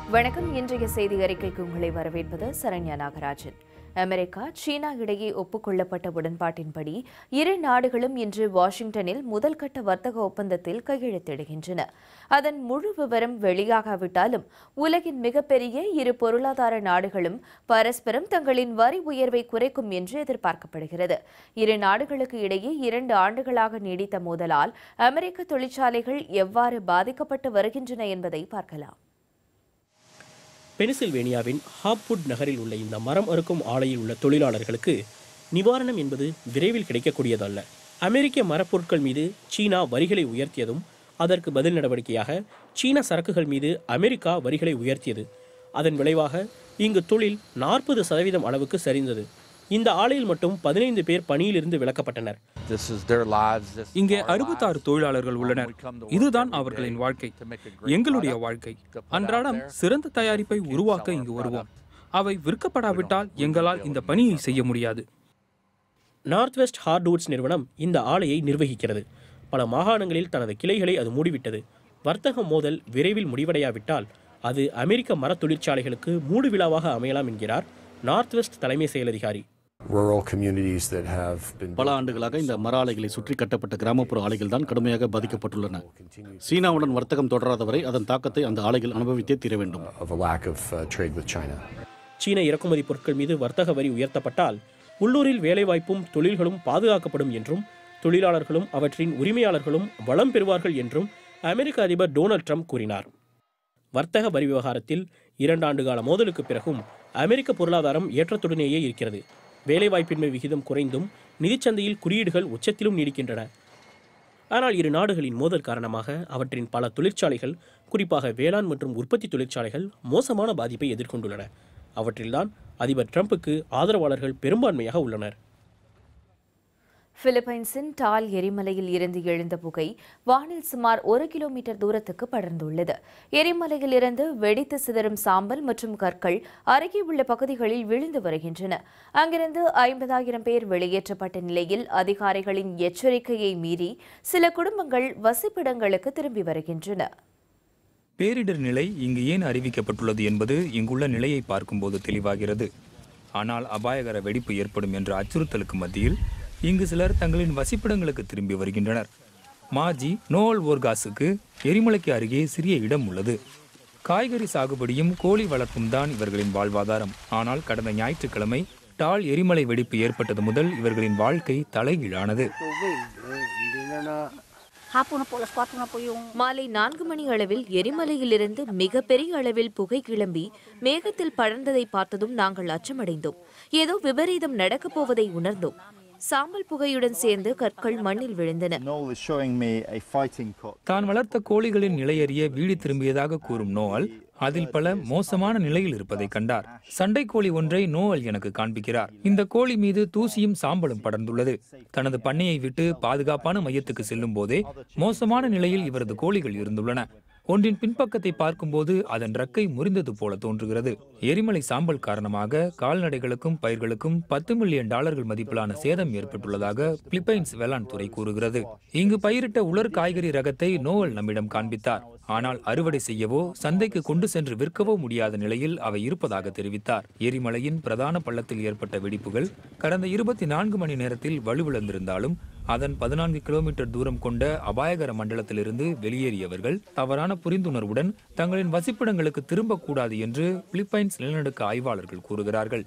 வணக்கம் இன்றைய செய்தி அறிக்கைக்கு உங்களை வரவேற்பது சரண்யா நாகராஜன் அமெரிக்கா சீனா இடையே ஒப்புக்கொள்ளப்பட்ட உடன்பாட்டின்படி இரு நாடுகளும் இன்று வாஷிங்டனில் முதல்கட்ட வர்த்தக ஒப்பந்தத்தில் கையெழுத்திடுகின்றன அதன் முழு விவரம் வெளியாகாவிட்டாலும் உலகின் மிகப்பெரிய இரு பொருளாதார நாடுகளும் பரஸ்பரம் தங்களின் வரி உயர்வை குறைக்கும் என்று எதிர்பார்க்கப்படுகிறது இரு நாடுகளுக்கு இடையே இரண்டு ஆண்டுகளாக நீடித்த மோதலால் அமெரிக்க தொழிற்சாலைகள் எவ்வாறு பாதிக்கப்பட்டு வருகின்றன என்பதை பார்க்கலாம் பெனிசில்வேனியாவின் ஹாப்வுட் நகரில் உள்ள இந்த மரம் அறுக்கும் ஆலையில் உள்ள தொழிலாளர்களுக்கு நிவாரணம் என்பது விரைவில் கிடைக்கக்கூடியதல்ல அமெரிக்க மரப்பொருட்கள் மீது சீனா வரிகளை உயர்த்தியதும் அதற்கு பதில் நடவடிக்கையாக சீன சரக்குகள் மீது அமெரிக்கா வரிகளை உயர்த்தியது அதன் விளைவாக இங்கு தொழில் நாற்பது சதவீதம் அளவுக்கு சரிந்தது இந்த ஆலையில் மட்டும் பதினைந்து பேர் பணியிலிருந்து விலக்கப்பட்டனர் This is their lives. This is இங்கே our அறுபத்தாறு lives. தொழிலாளர்கள் உள்ளனர் இதுதான் அவர்களின் வாழ்க்கை எங்களுடைய வாழ்க்கை அன்றாடம் சிறந்த தயாரிப்பை உருவாக்க இங்கு வருவோம் அவை விற்கப்படாவிட்டால் எங்களால் இந்த பணியை செய்ய முடியாது நார்த் வெஸ்ட் ஹார்ட்வுட்ஸ் நிறுவனம் இந்த ஆலையை நிர்வகிக்கிறது பல மாகாணங்களில் தனது கிளைகளை அது மூடிவிட்டது வர்த்தக மோதல் விரைவில் முடிவடையாவிட்டால் அது அமெரிக்க மரத் தொழிற்சாலைகளுக்கு மூடு விழாவாக அமையலாம் என்கிறார் நார்த் வெஸ்ட் தலைமை செயலதிகாரி rural communities that have been பல ஆண்டுகளாக இந்த மர ஆலைகளை சுற்றி கட்டப்பட்ட கிராமப்புற ஆலைகள் தான் கடுமையாக பாதிக்கப்பட்டுள்ளன சீனாவுடன் வர்த்தகம் தொடராத வரை அதன் தாக்கத்தை அந்த ஆலைகள் அனுபவித்தே தீர வேண்டும் of a lack of uh, trade with China. சீன இறக்குமதி பொருட்கள் மீது வர்த்தக வரி உயர்த்தப்பட்டால் உள்ளூரில் வேலைவாய்ப்பும் தொழில்களும் பாதுகாக்கப்படும் என்றும் தொழிலாளர்களும் அவற்றின் உரிமையாளர்களும் வளம் பெறுவார்கள் என்றும் அமெரிக்க அதிபர் டொனால்ட் ட்ரம்ப் கூறினார் வர்த்தக வரி விவகாரத்தில் இரண்டாண்டு கால மோதலுக்கு பிறகும் அமெரிக்க பொருளாதாரம் ஏற்றத்துடனேயே இருக்கிறது வேலைவாய்ப்பின்மை விகிதம் குறைந்தும் நிதிச்சந்தையில் குறியீடுகள் உச்சத்திலும் நீடிக்கின்றன ஆனால் இரு நாடுகளின் மோதல் காரணமாக அவற்றின் பல தொழிற்சாலைகள் குறிப்பாக வேளாண் மற்றும் உற்பத்தி தொழிற்சாலைகள் மோசமான பாதிப்பை எதிர்கொண்டுள்ளன அவற்றில்தான் அதிபர் ட்ரம்புக்கு ஆதரவாளர்கள் பெரும்பான்மையாக உள்ளனர் பிலிப்பைன்ஸின் டால் எரிமலையில் இருந்து எழுந்த புகை வானில் சுமார் ஒரு கிலோமீட்டர் தூரத்துக்கு படர்ந்துள்ளது எரிமலையில் இருந்து வெடித்து சிதறும் சாம்பல் மற்றும் கற்கள் அருகே உள்ள பகுதிகளில் விழுந்து வருகின்றன அங்கிருந்து ஐம்பதாயிரம் பேர் வெளியேற்றப்பட்ட நிலையில் அதிகாரிகளின் எச்சரிக்கையை மீறி சில குடும்பங்கள் வசிப்பிடங்களுக்கு திரும்பி வருகின்றன பேரிடர் நிலை இங்கு ஏன் அறிவிக்கப்பட்டுள்ளது என்பது இங்குள்ள நிலையை பார்க்கும்போது தெளிவாகிறது ஆனால் அபாயகர வெடிப்பு ஏற்படும் என்ற அச்சுறுத்தலுக்கு மத்தியில் இங்கு சிலர் தங்களின் வசிப்பிடங்களுக்கு திரும்பி வருகின்றனர் மாஜி நோவல் ஓர்காஸுக்கு எரிமலைக்கு அருகே சிறிய இடம் உள்ளது காய்கறி சாகுபடியும் கோழி வளர்ப்பும் தான் இவர்களின் வாழ்வாதாரம் ஆனால் கடந்த ஞாயிற்றுக்கிழமை டால் எரிமலை வெடிப்பு ஏற்பட்டது முதல் இவர்களின் வாழ்க்கை தலைகீழானது Hapon na po, alas 4 na po yung மாலை நான்கு மணி அளவில் எரிமலையிலிருந்து மிகப்பெரிய அளவில் புகை கிளம்பி மேகத்தில் படர்ந்ததை பார்த்ததும் நாங்கள் அச்சமடைந்தோம் ஏதோ விபரீதம் நடக்கப் போவதை உணர்ந்தோம் சாம்பல் புகையுடன் சேர்ந்து கற்கள் மண்ணில் விழுந்தன Noel is showing me a fighting cock. தான் வளர்த்த கோழிகளின் நிலையறிய வீடு திரும்பியதாக கூறும் நோவல் அதில் பல மோசமான நிலையில் இருப்பதை கண்டார் சண்டை கோழி ஒன்றை நோவல் எனக்கு காண்பிக்கிறார் இந்த கோழி மீது தூசியும் சாம்பலும் படர்ந்துள்ளது தனது பண்ணையை விட்டு பாதுகாப்பான மையத்துக்கு செல்லும் போதே மோசமான நிலையில் இவரது கோழிகள் இருந்துள்ளன ஒன்றின் பின்பக்கத்தை பார்க்கும்போது அதன் ரெக்கை முறிந்தது போல தோன்றுகிறது எரிமலை சாம்பல் காரணமாக கால்நடைகளுக்கும் பயிர்களுக்கும் பத்து மில்லியன் டாலர்கள் மதிப்பிலான சேதம் ஏற்பட்டுள்ளதாக பிலிப்பைன்ஸ் வேளாண் துறை கூறுகிறது இங்கு பயிரிட்ட உலர் காய்கறி ரகத்தை நோவல் நம்மிடம் காண்பித்தார் ஆனால் அறுவடை செய்யவோ சந்தைக்கு கொண்டு சென்று விற்கவோ முடியாத நிலையில் அவை இருப்பதாக தெரிவித்தார் எரிமலையின் பிரதான பள்ளத்தில் ஏற்பட்ட வெடிப்புகள் கடந்த இருபத்தி நான்கு மணி நேரத்தில் வலுவிழந்திருந்தாலும் அதன் பதினான்கு கிலோமீட்டர் தூரம் கொண்ட அபாயகர மண்டலத்திலிருந்து வெளியேறியவர்கள் தவறான புரிந்துணர்வுடன் தங்களின் வசிப்பிடங்களுக்கு திரும்பக்கூடாது என்று பிலிப்பைன்ஸ் நிலநடுக்க ஆய்வாளர்கள் கூறுகிறார்கள்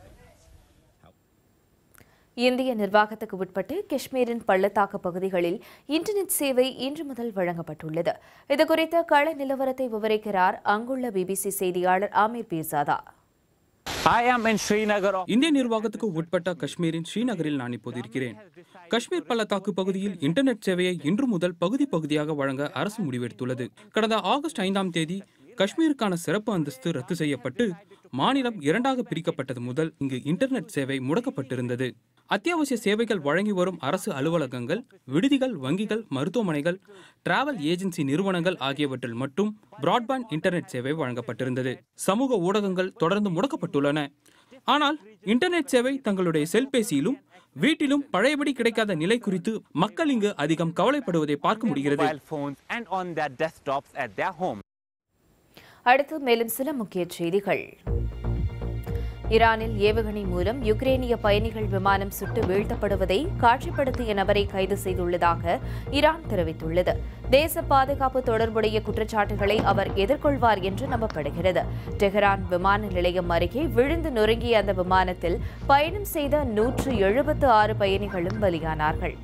இந்திய நிர்வாகத்துக்கு உட்பட்டு காஷ்மீரின் பள்ளத்தாக்கு பகுதிகளில் இன்டர்நெட் சேவை இன்று முதல் வழங்கப்பட்டுள்ளது இதுகுறித்த கள நிலவரத்தை விவரிக்கிறார் அங்குள்ள பிபிசி செய்தியாளர் Aamir பீர்சாதா I am in Srinagar. இந்திய நிர்வாகத்துக்கு உட்பட்ட காஷ்மீரின் ஸ்ரீநகரில் நான் இப்போது இருக்கிறேன் காஷ்மீர் பள்ளத்தாக்கு பகுதியில் இன்டர்நெட் சேவையை இன்று முதல் பகுதி பகுதியாக வழங்க அரசு முடிவெடுத்துள்ளது கடந்த ஆகஸ்ட் ஐந்தாம் தேதி காஷ்மீருக்கான சிறப்பு அந்தஸ்து ரத்து செய்யப்பட்டு மாநிலம் இரண்டாக பிரிக்கப்பட்டது முதல் இங்கு இன்டர்நெட் சேவை முடக்கப்பட்டிருந்தது அத்தியாவசிய சேவைகள் வழங்கி வரும் அரசு அலுவலகங்கள் விடுதிகள் வங்கிகள் மருத்துவமனைகள் டிராவல் ஏஜென்சி நிறுவனங்கள் ஆகியவற்றில் மட்டும் பிராட்பேண்ட் இன்டர்நெட் சேவை வழங்கப்பட்டிருந்தது சமூக ஊடகங்கள் தொடர்ந்து முடக்கப்பட்டுள்ளன ஆனால் இன்டர்நெட் சேவை தங்களுடைய செல்பேசியிலும் வீட்டிலும் பழையபடி கிடைக்காத நிலை குறித்து மக்கள் இங்கு அதிகம் கவலைப்படுவதை பார்க்க முடிகிறது Mobile phones and on their desktops at their home. அடுத்து மேலும் சில முக்கிய செய்திகள் ஈரானில் ஏவுகணை மூலம் யுக்ரேனிய பயணிகள் விமானம் சுட்டு வீழ்த்தப்படுவதை காட்சிப்படுத்திய நபரை கைது செய்துள்ளதாக ஈரான் தெரிவித்துள்ளது தேச பாதுகாப்பு தொடர்புடைய குற்றச்சாட்டுகளை அவர் எதிர்கொள்வார் என்று நம்பப்படுகிறது டெஹரான் விமான நிலையம் அருகே விழுந்து நொறுங்கிய அந்த விமானத்தில் பயணம் செய்த நூற்று எழுபத்து ஆறு பயணிகளும் பலியானார்கள்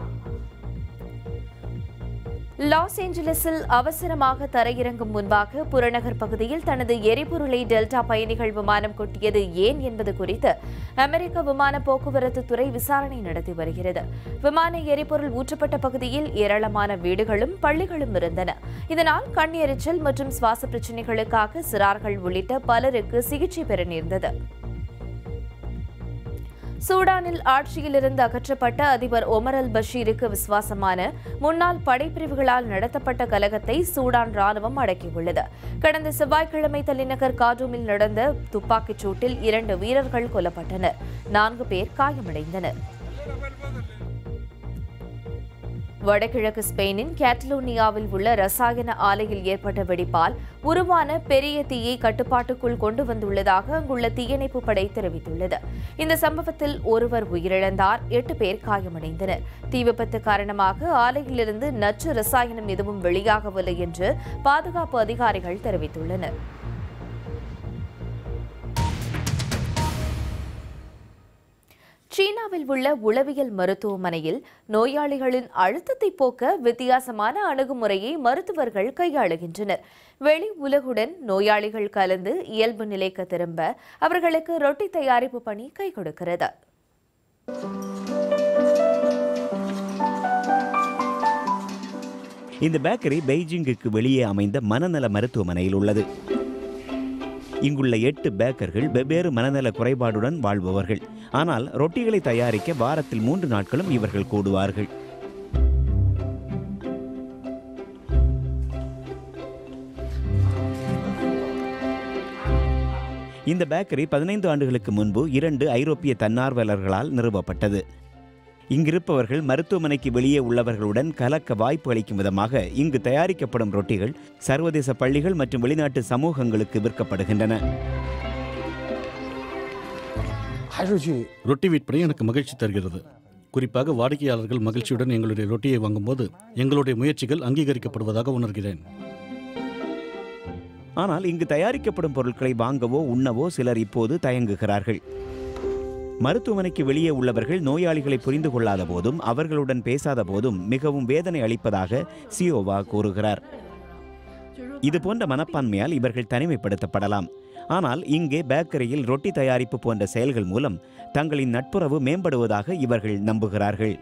லாஸ் ஏஞ்சலஸில் அவசரமாக தரையிறங்கும் முன்பாக புறநகர் பகுதியில் தனது எரிபொருளை டெல்டா பயணிகள் விமானம் கொட்டியது ஏன் என்பது குறித்து அமெரிக்க விமான போக்குவரத்து துறை விசாரணை நடத்தி வருகிறது விமான எரிபொருள் ஊற்றப்பட்ட பகுதியில் ஏராளமான வீடுகளும் பள்ளிகளும் இருந்தன இதனால் கண் எரிச்சல் மற்றும் சுவாச பிரச்சினைகளுக்காக சிறார்கள் உள்ளிட்ட பலருக்கு சிகிச்சை பெற நேர்ந்தது சூடானில் ஆட்சியிலிருந்து அகற்றப்பட்ட அதிபர் ஒமர் அல் பஷீருக்கு விசுவாசமான முன்னாள் படைப்பிரிவுகளால் நடத்தப்பட்ட கலகத்தை சூடான் ராணுவம் அடக்கியுள்ளது கடந்த செவ்வாய்க்கிழமை தலைநகர் கார்டூமில் நடந்த துப்பாக்கிச் சூட்டில் இரண்டு வீரர்கள் கொல்லப்பட்டனர் நான்கு பேர் காயமடைந்தனர் வடகிழக்கு ஸ்பெயினின் கேட்டலோனியாவில் உள்ள ரசாயன ஆலையில் ஏற்பட்ட வெடிப்பால் உருவான பெரிய தீயை கட்டுப்பாட்டுக்குள் கொண்டு வந்துள்ளதாக அங்குள்ள தீயணைப்பு படை தெரிவித்துள்ளது இந்த சம்பவத்தில் ஒருவர் உயிரிழந்தார் எட்டு பேர் காயமடைந்தனர் தீ விபத்து காரணமாக ஆலையிலிருந்து நச்சு ரசாயனம் எதுவும் வெளியாகவில்லை என்று பாதுகாப்பு அதிகாரிகள் தெரிவித்துள்ளனர் சீனாவில் உள்ள உளவியல் மருத்துவமனையில் நோயாளிகளின் அழுத்தத்தை போக்க வித்தியாசமான அணுகுமுறையை மருத்துவர்கள் கையாளுகின்றனர் வெளி உலகுடன் நோயாளிகள் கலந்து இயல்பு நிலைக்கு திரும்ப அவர்களுக்கு ரொட்டி தயாரிப்பு பணி கை கொடுக்கிறது இந்த பேக்கரி பெய்ஜிங்குக்கு வெளியே அமைந்த மனநல மருத்துவமனையில் உள்ளது இங்குள்ள எட்டு பேக்கர்கள் வெவ்வேறு மனநல குறைபாடுடன் வாழ்பவர்கள் ஆனால் ரொட்டிகளை தயாரிக்க வாரத்தில் மூன்று நாட்களும் இவர்கள் கூடுவார்கள் இந்த பேக்கரி பதினைந்து ஆண்டுகளுக்கு முன்பு இரண்டு ஐரோப்பிய தன்னார்வலர்களால் நிறுவப்பட்டது இங்கிருப்பவர்கள் மருத்துவமனைக்கு வெளியே உள்ளவர்களுடன் கலக்க வாய்ப்பு அளிக்கும் விதமாக இங்கு தயாரிக்கப்படும் ரொட்டிகள் சர்வதேச பள்ளிகள் மற்றும் வெளிநாட்டு சமூகங்களுக்கு விற்கப்படுகின்றன ரொட்டி விற்பனை எனக்கு மகிழ்ச்சி தருகிறது குறிப்பாக வாடிக்கையாளர்கள் மகிழ்ச்சியுடன் எங்களுடைய ரொட்டியை வாங்கும்போது எங்களுடைய முயற்சிகள் அங்கீகரிக்கப்படுவதாக உணர்கிறேன் ஆனால் இங்கு தயாரிக்கப்படும் பொருட்களை வாங்கவோ உண்ணவோ சிலர் இப்போது தயங்குகிறார்கள் மருத்துவமனைக்கு வெளியே உள்ளவர்கள் நோயாளிகளை புரிந்து கொள்ளாத போதும் அவர்களுடன் பேசாத போதும் மிகவும் வேதனை அளிப்பதாக சியோவா கூறுகிறார் இது போன்ற மனப்பான்மையால் இவர்கள் தனிமைப்படுத்தப்படலாம் ஆனால் இங்கே பேக்கரியில் ரொட்டி தயாரிப்பு போன்ற செயல்கள் மூலம் தங்களின் நட்புறவு மேம்படுவதாக இவர்கள் நம்புகிறார்கள்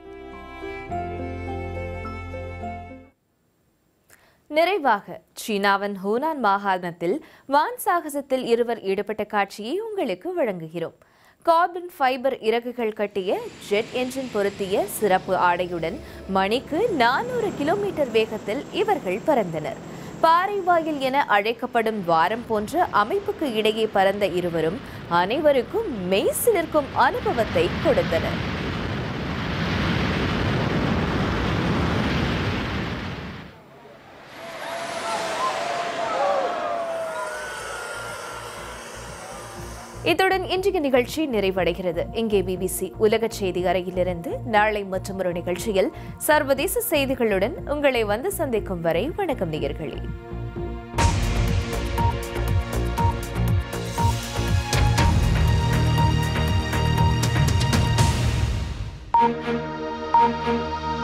நிறைவாக சீனாவின் ஹூனான் மாகாணத்தில் வான் சாகசத்தில் இருவர் ஈடுபட்ட காட்சியை உங்களுக்கு வழங்குகிறோம் கார்பன் ஃபைபர் இறகுகள் கட்டிய ஜெட் என்ஜின் பொருத்திய சிறப்பு ஆடையுடன் மணிக்கு நானூறு கிலோமீட்டர் வேகத்தில் இவர்கள் பறந்தனர் பாறைவாயில் என அழைக்கப்படும் வாரம் போன்ற அமைப்புக்கு இடையே பறந்த இருவரும் அனைவருக்கும் மெய்சிலிருக்கும் அனுபவத்தை கொடுத்தனர் இத்துடன் இன்றைய நிகழ்ச்சி நிறைவடைகிறது இங்கே பிபிசி உலக செய்தி அறையிலிருந்து நாளை மற்றொரு நிகழ்ச்சியில் சர்வதேச செய்திகளுடன் உங்களை வந்து சந்திக்கும் வரை வணக்கம் நேயர்களே Thank you.